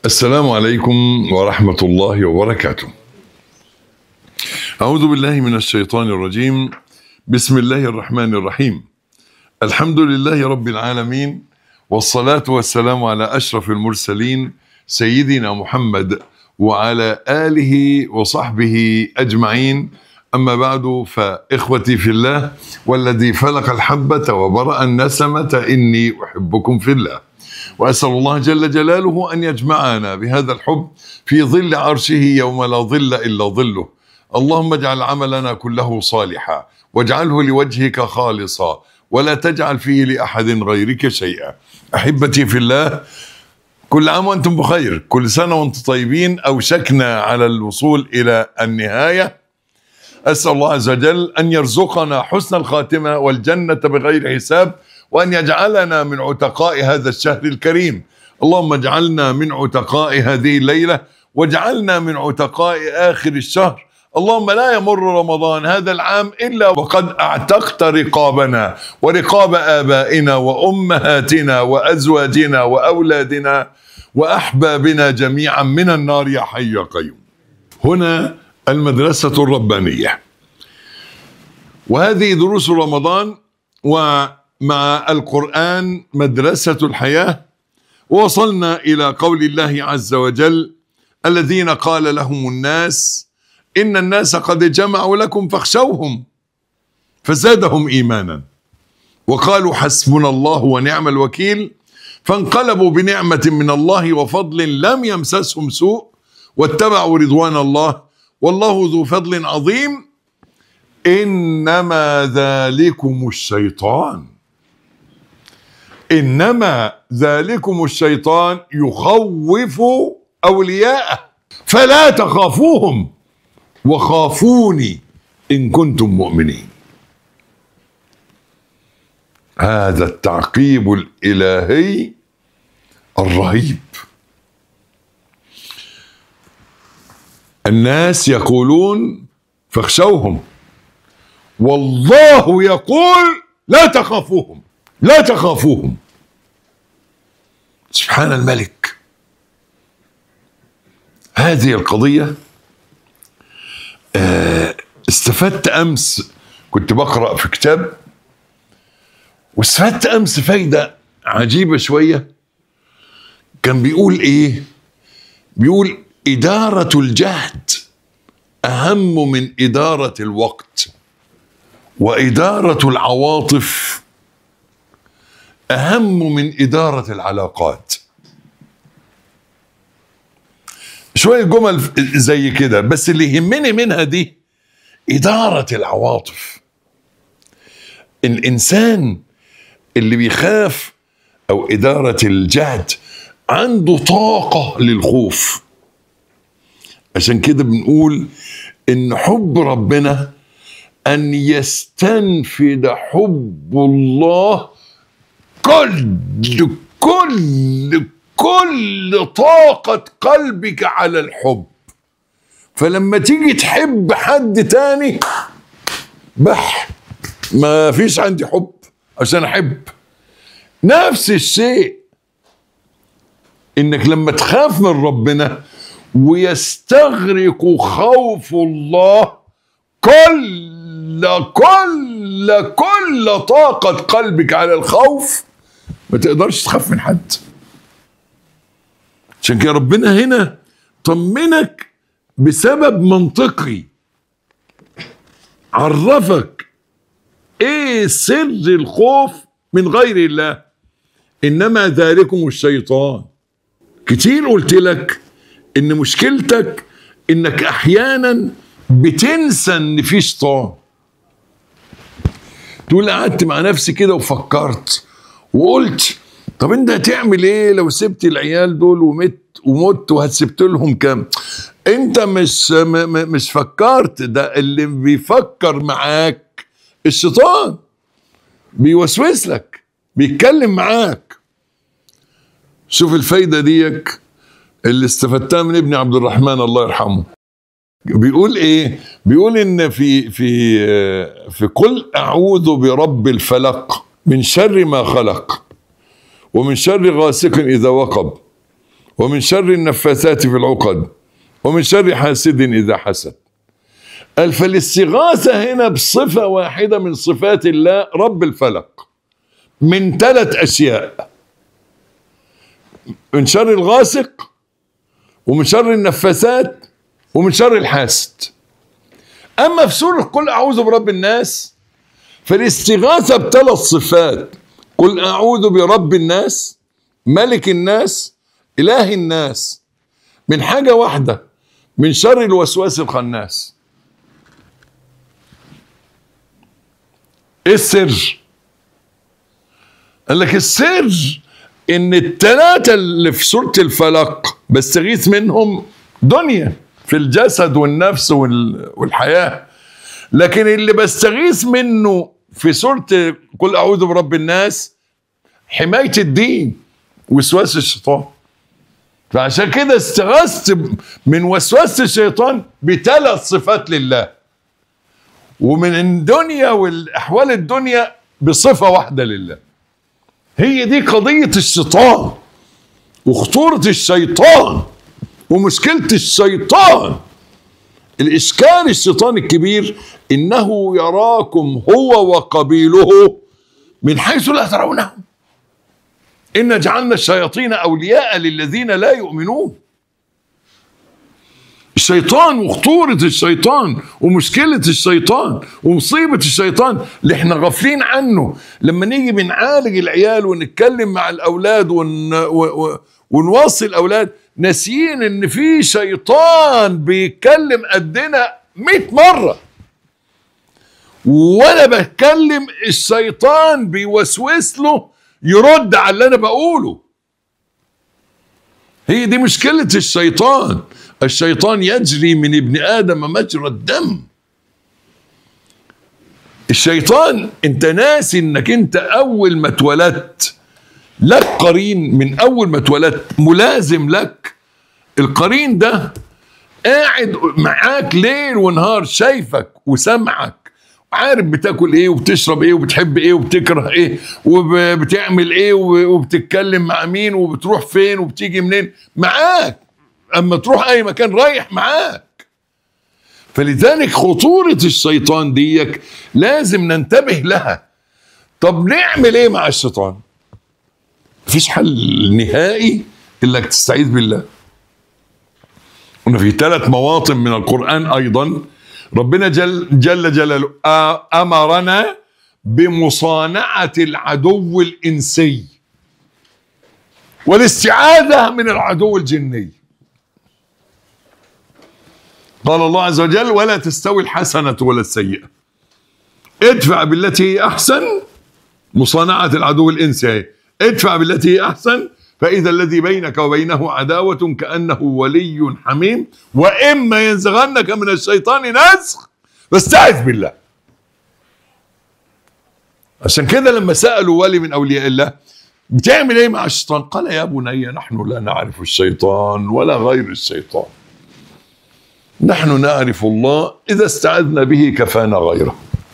السلام عليكم ورحمة الله وبركاته. أعوذ بالله من الشيطان الرجيم. بسم الله الرحمن الرحيم. الحمد لله رب العالمين والصلاة والسلام على أشرف المرسلين سيدنا محمد وعلى آله وصحبه أجمعين. أما بعد فإخوتي في الله والذي فلق الحبة وبرأ النسمة إني أحبكم في الله. واسال الله جل جلاله ان يجمعنا بهذا الحب في ظل عرشه يوم لا ظل الا ظله. اللهم اجعل عملنا كله صالحا واجعله لوجهك خالصا ولا تجعل فيه لاحد غيرك شيئا. احبتي في الله كل عام وانتم بخير، كل سنه وانتم طيبين اوشكنا على الوصول الى النهايه. اسال الله عز وجل ان يرزقنا حسن الخاتمه والجنه بغير حساب وان يجعلنا من عتقاء هذا الشهر الكريم اللهم اجعلنا من عتقاء هذه الليله واجعلنا من عتقاء اخر الشهر اللهم لا يمر رمضان هذا العام الا وقد اعتقت رقابنا ورقاب ابائنا وامهاتنا وازواجنا واولادنا واحبابنا جميعا من النار يا حي يا قيوم هنا المدرسه الربانيه وهذه دروس رمضان و مع القرآن مدرسة الحياة وصلنا إلى قول الله عز وجل الذين قال لهم الناس إن الناس قد جمعوا لكم فاخشوهم فزادهم إيمانا وقالوا حسبنا الله ونعم الوكيل فانقلبوا بنعمة من الله وفضل لم يمسسهم سوء واتبعوا رضوان الله والله ذو فضل عظيم إنما ذلكم الشيطان انما ذلكم الشيطان يخوف اولياءه فلا تخافوهم وخافوني ان كنتم مؤمنين هذا التعقيب الالهي الرهيب الناس يقولون فاخشوهم والله يقول لا تخافوهم لا تخافوهم سبحان الملك هذه القضية استفدت أمس كنت بقرأ في كتاب واستفدت أمس فايدة عجيبة شوية كان بيقول إيه بيقول إدارة الجهد أهم من إدارة الوقت وإدارة العواطف اهم من اداره العلاقات شويه جمل زي كده بس اللي يهمني منها دي اداره العواطف الانسان اللي بيخاف او اداره الجهد عنده طاقه للخوف عشان كده بنقول ان حب ربنا ان يستنفد حب الله كل كل كل طاقة قلبك على الحب فلما تيجي تحب حد تاني بح ما فيش عندي حب عشان احب نفس الشيء انك لما تخاف من ربنا ويستغرق خوف الله كل كل كل طاقة قلبك على الخوف ما تقدرش تخاف من حد عشان كده ربنا هنا طمنك بسبب منطقي عرفك ايه سر الخوف من غير الله انما ذلكم الشيطان كتير قلت لك ان مشكلتك انك احيانا بتنسى ان في شيطان تقول قعدت مع نفسي كده وفكرت وقلت طب انت هتعمل ايه لو سبت العيال دول ومت ومت وهتسبت لهم كام انت مش م م مش فكرت ده اللي بيفكر معاك الشيطان بيوسوس لك بيتكلم معاك شوف الفايده ديك اللي استفدتها من ابن عبد الرحمن الله يرحمه بيقول ايه بيقول ان في في في قل اعوذ برب الفلق من شر ما خلق ومن شر غاسق اذا وقب ومن شر النفاثات في العقد ومن شر حاسد إذا حسد قال فالاستغاثة هنا بصفة واحدة من صفات الله رب الفلق من ثلاث أشياء من شر الغاسق ومن شر النفاثات ومن شر الحاسد أما في سورة قل أعوذ برب الناس فالاستغاثة بثلاث صفات قل أعوذ برب الناس ملك الناس إله الناس من حاجة واحدة من شر الوسواس الخناس ايه السر قال لك السر ان الثلاثة اللي في سورة الفلق بستغيث منهم دنيا في الجسد والنفس وال- والحياة لكن اللي بستغيث منه في سورة قل أعوذ برب الناس حماية الدين وسواس الشيطان فعشان كده استغاثت من وسواس الشيطان بثلاث صفات لله ومن الدنيا والأحوال الدنيا بصفة واحدة لله هي دي قضية الشيطان وخطورة الشيطان ومشكلة الشيطان الإشكال الشيطان الكبير إنه يراكم هو وقبيله من حيث لا ترونهم إن جعلنا الشياطين أولياء للذين لا يؤمنون الشيطان وخطورة الشيطان ومشكلة الشيطان ومصيبة الشيطان اللي احنا غافلين عنه لما نيجي بنعالج العيال ونتكلم مع الأولاد ون و و ونوصي الأولاد ناسيين إن في شيطان بيتكلم قدنا 100 مرة وانا بتكلم الشيطان بيوسوس له يرد على اللي انا بقوله هي دي مشكلة الشيطان الشيطان يجري من ابن آدم مجرى الدم الشيطان انت ناسي انك انت اول ما اتولدت لك قرين من اول ما اتولدت ملازم لك القرين ده قاعد معاك ليل ونهار شايفك وسمعك عارف بتاكل ايه وبتشرب ايه وبتحب ايه وبتكره ايه وبتعمل ايه وبتتكلم مع مين وبتروح فين وبتيجي منين معاك اما تروح اي مكان رايح معاك فلذلك خطورة الشيطان ديك لازم ننتبه لها طب نعمل ايه مع الشيطان مفيش حل نهائي الا انك تستعيذ بالله قلنا في ثلاث مواطن من القرآن أيضا ربنا جل, جل جلاله أمرنا بمصانعة العدو الإنسي والاستعاذة من العدو الجني قال الله عز وجل ولا تستوي الحسنة ولا السيئة ادفع بالتي هي أحسن مصانعة العدو الإنسي ادفع بالتي هي أحسن فإذا الذي بينك وبينه عداوة كأنه ولي حميم وإما ينزغنك من الشيطان نزغ فاستعذ بالله عشان كده لما سألوا ولي من أولياء الله بتعمل ايه مع الشيطان قال يا بني نحن لا نعرف الشيطان ولا غير الشيطان نحن نعرف الله إذا استعذنا به كفانا غيره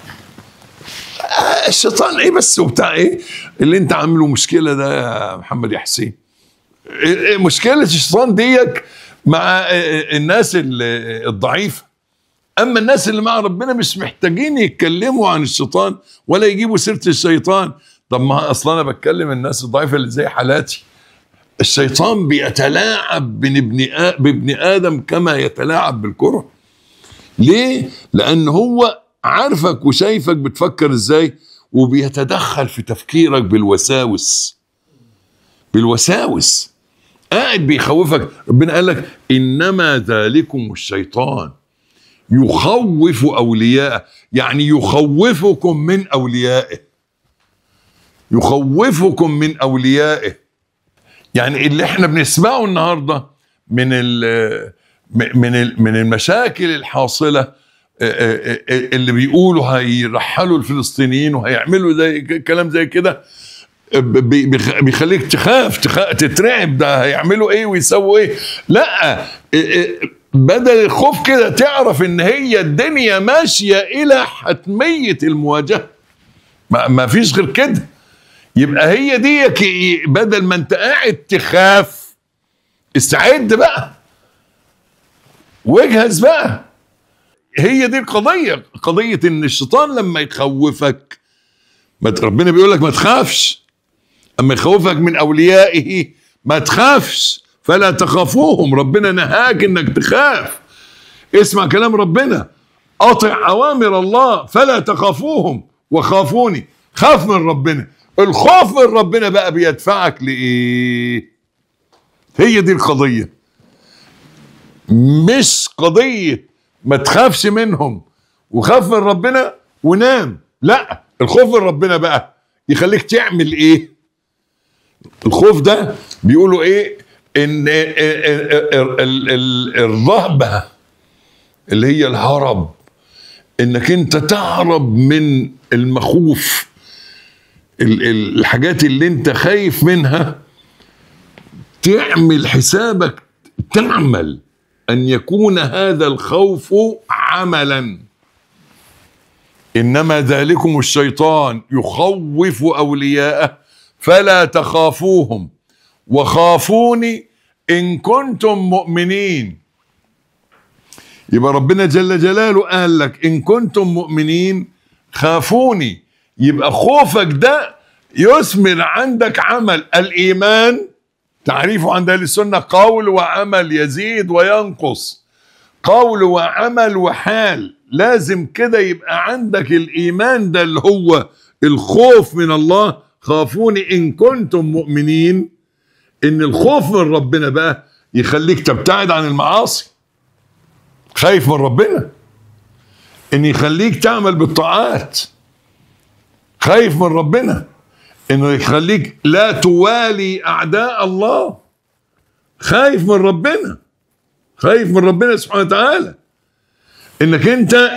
الشيطان ايه بس وبتاع ايه اللي انت عامله مشكله ده يا محمد يا حسين إيه مشكله الشيطان ديك مع الناس الضعيفه اما الناس اللي مع ربنا مش محتاجين يتكلموا عن الشيطان ولا يجيبوا سيره الشيطان طب ما اصلا انا بتكلم الناس الضعيفه اللي زي حالاتي الشيطان بيتلاعب بابن بابن ادم كما يتلاعب بالكره ليه لان هو عارفك وشايفك بتفكر ازاي وبيتدخل في تفكيرك بالوساوس بالوساوس قاعد بيخوفك ربنا قال لك انما ذلكم الشيطان يخوف اولياءه يعني يخوفكم من اوليائه يخوفكم من اوليائه يعني اللي احنا بنسمعه النهارده من ال من ال من المشاكل الحاصله اللي بيقولوا هيرحلوا الفلسطينيين وهيعملوا زي كلام زي كده بيخليك تخاف تترعب ده هيعملوا ايه ويسووا ايه لا بدل الخوف كده تعرف ان هي الدنيا ماشيه الى حتميه المواجهه ما فيش غير كده يبقى هي دي بدل ما انت قاعد تخاف استعد بقى واجهز بقى هي دي القضية قضية ان الشيطان لما يخوفك ما ت- ربنا بيقول لك ما تخافش اما يخوفك من اوليائه ما تخافش فلا تخافوهم ربنا نهاك انك تخاف اسمع كلام ربنا اطع اوامر الله فلا تخافوهم وخافوني خاف من ربنا الخوف من ربنا بقى بيدفعك لايه هي دي القضيه مش قضيه ما تخافش منهم وخاف من ربنا ونام لا الخوف من ربنا بقى يخليك تعمل ايه الخوف ده بيقولوا ايه ان ال- ال- ال- ال- الرهبه اللي هي الهرب انك انت تهرب من المخوف ال- ال- الحاجات اللي انت خايف منها تعمل حسابك تعمل ان يكون هذا الخوف عملا انما ذلكم الشيطان يخوف اولياءه فلا تخافوهم وخافوني ان كنتم مؤمنين يبقى ربنا جل جلاله قال لك ان كنتم مؤمنين خافوني يبقى خوفك ده يثمر عندك عمل الايمان تعريفه عند اهل السنه قول وعمل يزيد وينقص قول وعمل وحال لازم كده يبقى عندك الايمان ده اللي هو الخوف من الله خافوني ان كنتم مؤمنين ان الخوف من ربنا بقى يخليك تبتعد عن المعاصي خايف من ربنا ان يخليك تعمل بالطاعات خايف من ربنا انه يخليك لا توالي اعداء الله خايف من ربنا خايف من ربنا سبحانه وتعالى انك انت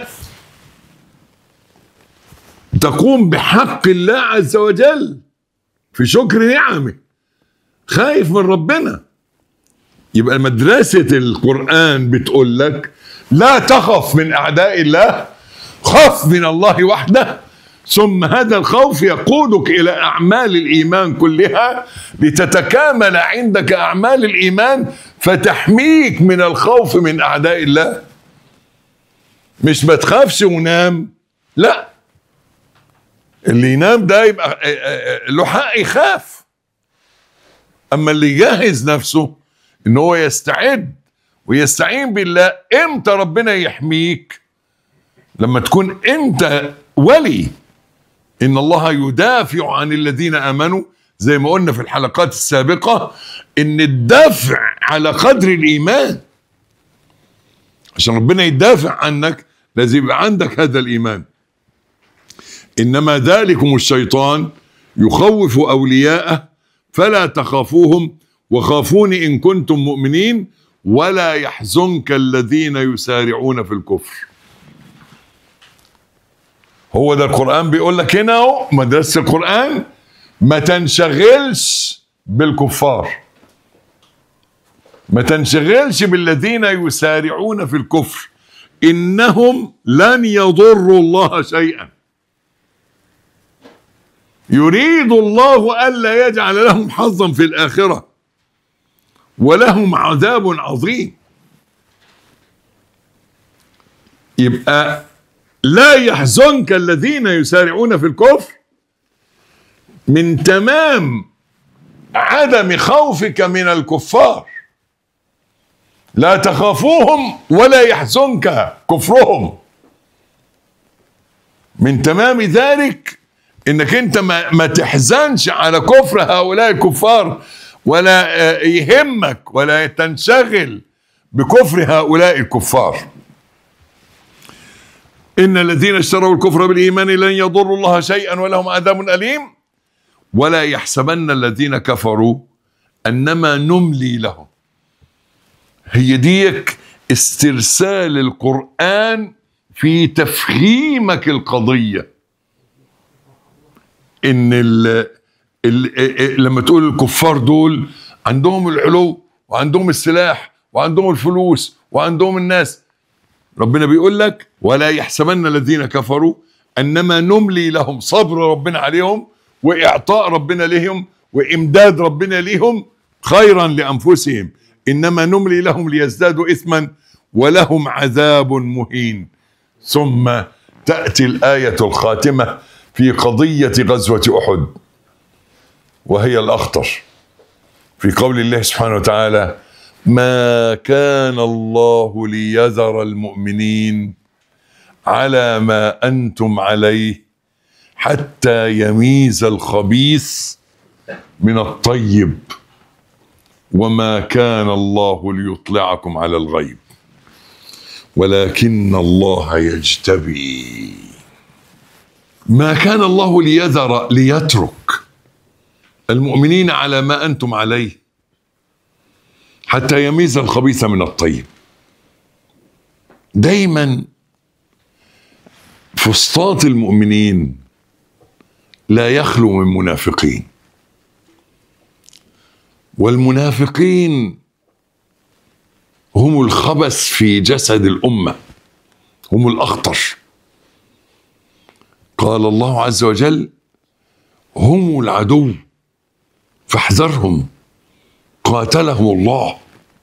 تقوم بحق الله عز وجل في شكر نعمه خايف من ربنا يبقى مدرسة القرآن بتقول لك لا تخف من أعداء الله خف من الله وحده ثم هذا الخوف يقودك إلى أعمال الإيمان كلها لتتكامل عندك أعمال الإيمان فتحميك من الخوف من أعداء الله مش ما تخافش ونام لا اللي ينام ده يبقى آه، آه، آه، له حق يخاف اما اللي يجهز نفسه ان هو يستعد ويستعين بالله امتى ربنا يحميك لما تكون انت ولي ان الله يدافع عن الذين امنوا زي ما قلنا في الحلقات السابقه ان الدفع على قدر الايمان عشان ربنا يدافع عنك لازم يبقى عندك هذا الايمان انما ذلكم الشيطان يخوف اولياءه فلا تخافوهم وخافوني ان كنتم مؤمنين ولا يحزنك الذين يسارعون في الكفر هو ده القرآن بيقول لك هنا اهو مدرسة القرآن ما تنشغلش بالكفار ما تنشغلش بالذين يسارعون في الكفر إنهم لن يضروا الله شيئا يريد الله ألا يجعل لهم حظا في الآخرة ولهم عذاب عظيم يبقى لا يحزنك الذين يسارعون في الكفر من تمام عدم خوفك من الكفار لا تخافوهم ولا يحزنك كفرهم من تمام ذلك انك انت ما, ما تحزنش على كفر هؤلاء الكفار ولا آه، يهمك ولا تنشغل بكفر هؤلاء الكفار ان الذين اشتروا الكفر بالايمان لن يضروا الله شيئا ولهم عذاب اليم ولا يحسبن الذين كفروا انما نملي لهم هي ديك استرسال القران في تفهيمك القضيه ان ال ال لما تقول الكفار دول عندهم العلو وعندهم السلاح وعندهم الفلوس وعندهم الناس ربنا بيقول لك ولا يحسبن الذين كفروا انما نملي لهم صبر ربنا عليهم واعطاء ربنا لهم وامداد ربنا لهم خيرا لانفسهم انما نملي لهم ليزدادوا اثما ولهم عذاب مهين ثم تاتي الايه الخاتمه في قضيه غزوه احد وهي الاخطر في قول الله سبحانه وتعالى ما كان الله ليذر المؤمنين على ما انتم عليه حتى يميز الخبيث من الطيب وما كان الله ليطلعكم على الغيب ولكن الله يجتبي ما كان الله ليذر ليترك المؤمنين على ما انتم عليه حتى يميز الخبيث من الطيب دايما فسطاط المؤمنين لا يخلو من منافقين والمنافقين هم الخبث في جسد الامه هم الاخطر قال الله عز وجل هم العدو فاحذرهم قاتلهم الله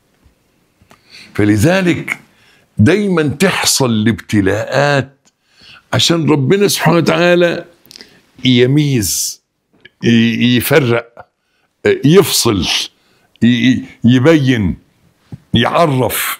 فلذلك دايما تحصل الابتلاءات عشان ربنا سبحانه وتعالى يميز ي- يفرق يفصل ي- يبين يعرف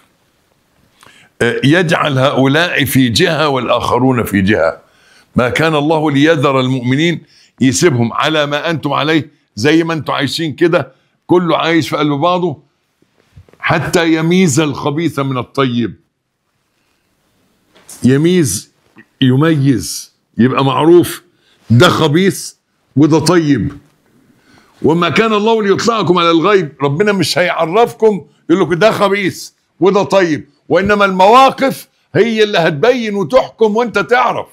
يجعل هؤلاء في جهه والاخرون في جهه ما كان الله ليذر المؤمنين يسيبهم على ما انتم عليه زي ما انتم عايشين كده كله عايش في قلب بعضه حتى يميز الخبيث من الطيب يميز يميز يبقى معروف ده خبيث وده طيب وما كان الله ليطلعكم على الغيب ربنا مش هيعرفكم يقول لكم ده خبيث وده طيب وانما المواقف هي اللي هتبين وتحكم وانت تعرف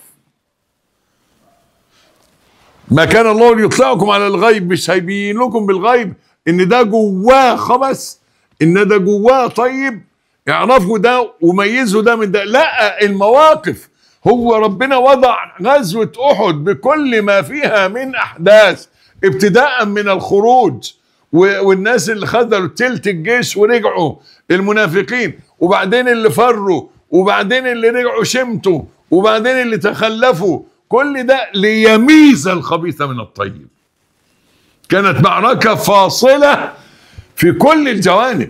ما كان الله ليطلعكم على الغيب مش هيبين لكم بالغيب ان ده جواه خبث ان ده جواه طيب اعرفوا ده وميزوا ده من ده لا المواقف هو ربنا وضع غزوة أحد بكل ما فيها من أحداث ابتداء من الخروج و- والناس اللي خذلوا تلت الجيش ورجعوا المنافقين وبعدين اللي فروا وبعدين اللي رجعوا شمتوا وبعدين اللي تخلفوا كل ده ليميز الخبيث من الطيب كانت معركة فاصلة في كل الجوانب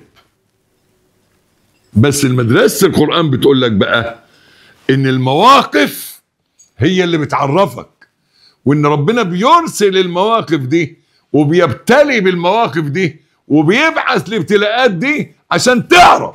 بس المدرسة القرآن بتقول لك بقى ان المواقف هي اللي بتعرفك وان ربنا بيرسل المواقف دي وبيبتلي بالمواقف دي وبيبعث الابتلاءات دي عشان تعرف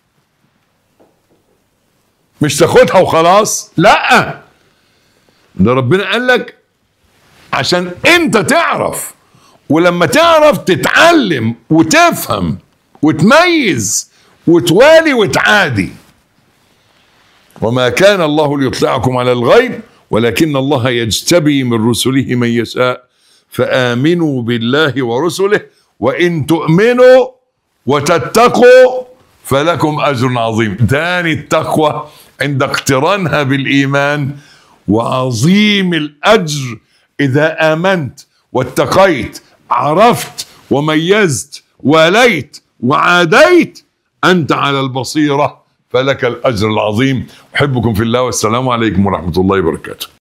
مش تاخدها وخلاص لا ده ربنا قال لك عشان انت تعرف ولما تعرف تتعلم وتفهم وتميز وتوالي وتعادي وما كان الله ليطلعكم على الغيب ولكن الله يجتبي من رسله من يشاء فآمنوا بالله ورسله وإن تؤمنوا وتتقوا فلكم أجر عظيم تاني التقوى عند اقترانها بالإيمان وعظيم الأجر إذا آمنت واتقيت عرفت وميزت واليت وعاديت أنت على البصيرة فلك الأجر العظيم أحبكم في الله والسلام عليكم ورحمة الله وبركاته